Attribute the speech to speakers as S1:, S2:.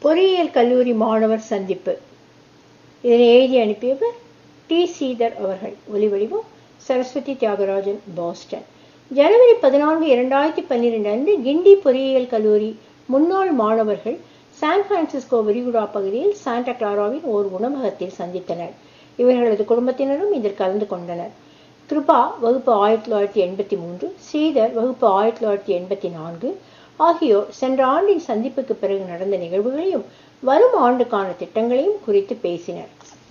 S1: பொறியியல் கல்லூரி மாணவர் சந்திப்பு இதனை எழுதி அனுப்பியவர் டி சீதர் அவர்கள் ஒலிவடிவம் சரஸ்வதி தியாகராஜன் பாஸ்டன் ஜனவரி பதினான்கு இரண்டாயிரத்தி பன்னிரெண்டு அன்று கிண்டி பொறியியல் கல்லூரி முன்னாள் மாணவர்கள் சான் பிரான்சிஸ்கோ விரிகுடா பகுதியில் சாண்டா கிளாராவின் ஓர் உணவகத்தில் சந்தித்தனர் இவர்களது குடும்பத்தினரும் இதில் கலந்து கொண்டனர் கிருபா வகுப்பு ஆயிரத்தி தொள்ளாயிரத்தி எண்பத்தி மூன்று ஸ்ரீதர் வகுப்பு ஆயிரத்தி தொள்ளாயிரத்தி எண்பத்தி நான்கு ஆகியோர் சென்ற ஆண்டின் சந்திப்புக்கு பிறகு நடந்த நிகழ்வுகளையும் வரும் ஆண்டுக்கான திட்டங்களையும் குறித்து பேசினர்